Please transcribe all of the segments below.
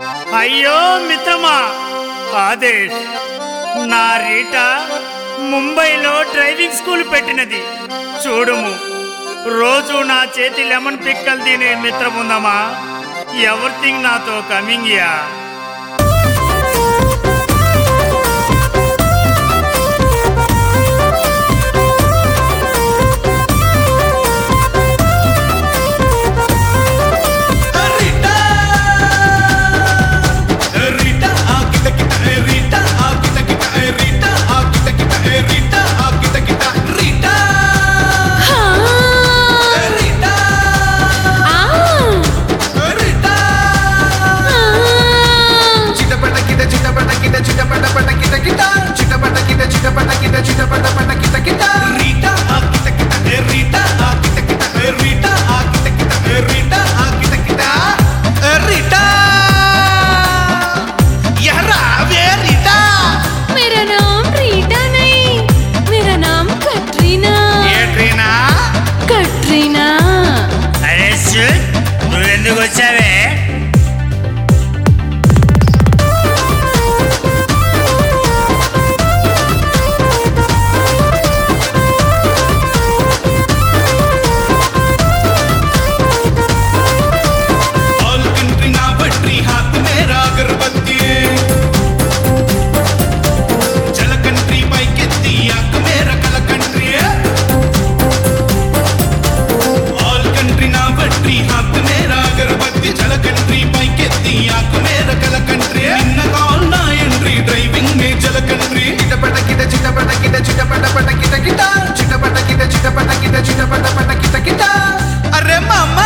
అయ్యో మిత్రమా ఆదేశ్ నా రీట ముంబైలో డ్రైవింగ్ స్కూల్ పెట్టినది చూడుము రోజు నా చేతి లెమన్ పిక్కలు తినే మిత్రముందమా ఎవ్రీథింగ్ నాతో coming yeah Rita, Rita, ah kita kita eh Rita, ah kita kita eh Rita, ah kita kita eh Rita, ah kita kita Rita, eh Rita, eh Rita. చిటపట కిట చిటపట కిట చిటపట పట కిట కిట చిటపట కిట చిటపట కిట చిటపట పట కిట కిట రీటా ఆ కిట కిట ఏ రీటా ఆ కిట కిట ఏ రీటా ఆ కిట కిట ఏ రీటా ఆ కిట కిట ఏ రీటా యహరా వే రీటా मेरा नाम रीटा नहीं मेरा नाम कटरीना ఏట్రీనా कटरीना అరే శుద్ధ్, నువ్వెందుకు వచ్చావే ऑल कंट्री ना बट्री हाथ मेरा अगरबत्ती चल कंट्री పైకెత్తి ఆకు మేర కల కంట్రీ ఆల్ కంట్రీ నా బట్రీ హాత్ మేరా అగరబత్తి చల కంట్రీ పైకెత్తి ఆకు మేర కల కంట్రీ నిన్న కాల్ నా ఎంట్రీ డ్రైవింగ్ మే చల కంట్రీ చిటపట కిట చిటపట కిట చిటపట పట కిట కిట చిటపట కిట చిటపట కిట చిటపట పట కిట కిట అరే మామా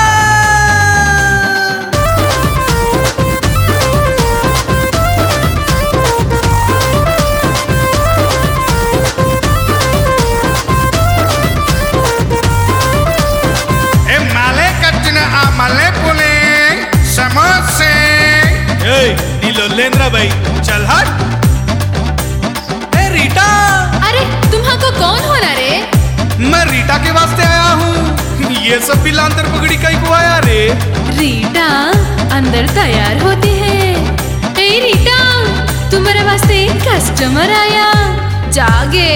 ఏ మలే కట్టిన ఆ మల్లె పూలే సమోసే ఏయ్ నీలో లేంద్రా భాई चल हट ए रीटा अरे तुम्हारा कौन होना रे मैं रीटा के वास्ते आया हूँ ये सब पिला अंदर पगड़ी कहीं को आया रे रीटा अंदर तैयार होती है ए रीटा तुम्हारे वास्ते कस्टमर आया जागे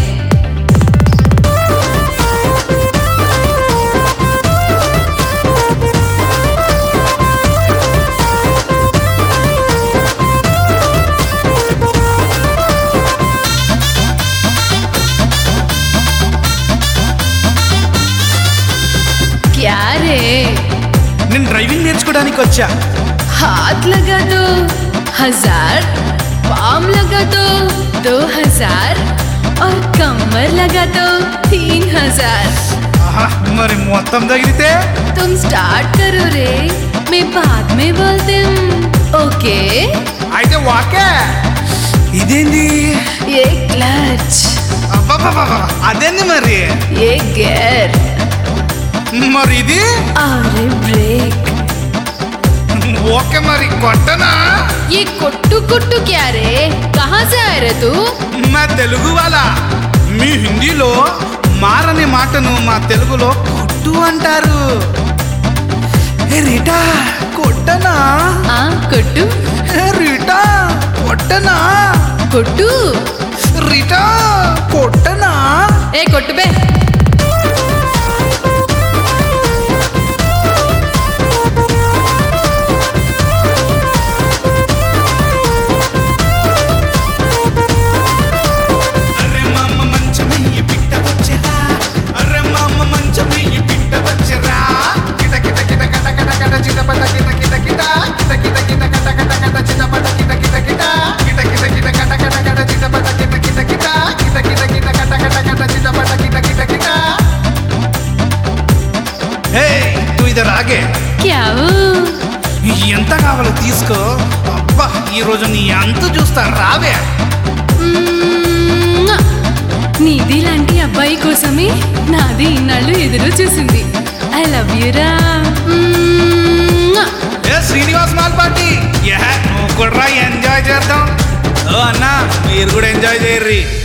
क्या रे నేను డ్రైవింగ్ నేర్చుకోవడానికి వచ్చా हाथ लगा दो हजार पाम लगा दो दो हजार और कमर लगा दो तीन हजार ఆహా, మరి మొత్తం తగిలితే तुम स्टार्ट करो रे मैं बाद में बोलती हूँ ओके అయితే వాకే ఇదేంది ये क्लच అబ్బబ్బబ్బబ్బ, అదేంది మరి ये गियर మరి ఇది और ये ब्रेक ఓకే మరి కొట్టనా ये कुट्टू कुट्टू क्या रे कहाँ से आए रे तू మా తెలుగు వాళ్ళ మీ హిందీలో మారని మాటను మా తెలుగులో కొట్టు అంటారు ఏ రీటా కొట్టనా ఆ కుట్టు ఏ రీటా కొట్టనా కుట్టు రీటా కొట్టనా ఏ కొట్టు బే అరే మామ మంచమయ్యి పిట్ట వచ్చరా అరే మామ మంచమయ్యి పిట్ట వచ్చరా కిట కిట కిట కట కట కట చిటపట కిట కిట కిట కిట కిట కిట కట కట కట చిటపట కిట కిట కిట కిట కిట కిట కట కట కట చిటపట కిట కిట కిట కిట కిట కిట కట కట కట చిటపట కిట కిట కిట హే తూ ఇదర్ ఆగే क्या वो ఎంత కావాలో తీసుకో అబ్బా ఈ రోజు నీ అంత చూస్తా రావే మ్మ్. నీది లాంటి అబ్బాయి కోసమే నాది ఇన్నాళ్ళు ఎదురు చూసింది ఐ లవ్ యూ రా మ్మ్. ఏ శ్రీనివాస్ మాల్ పార్టీ యహ నువ్వు కూడా ఎంజాయ్ చేద్దాం ఓ అన్న మీరు కూడా ఎంజాయ్ చేయర్రి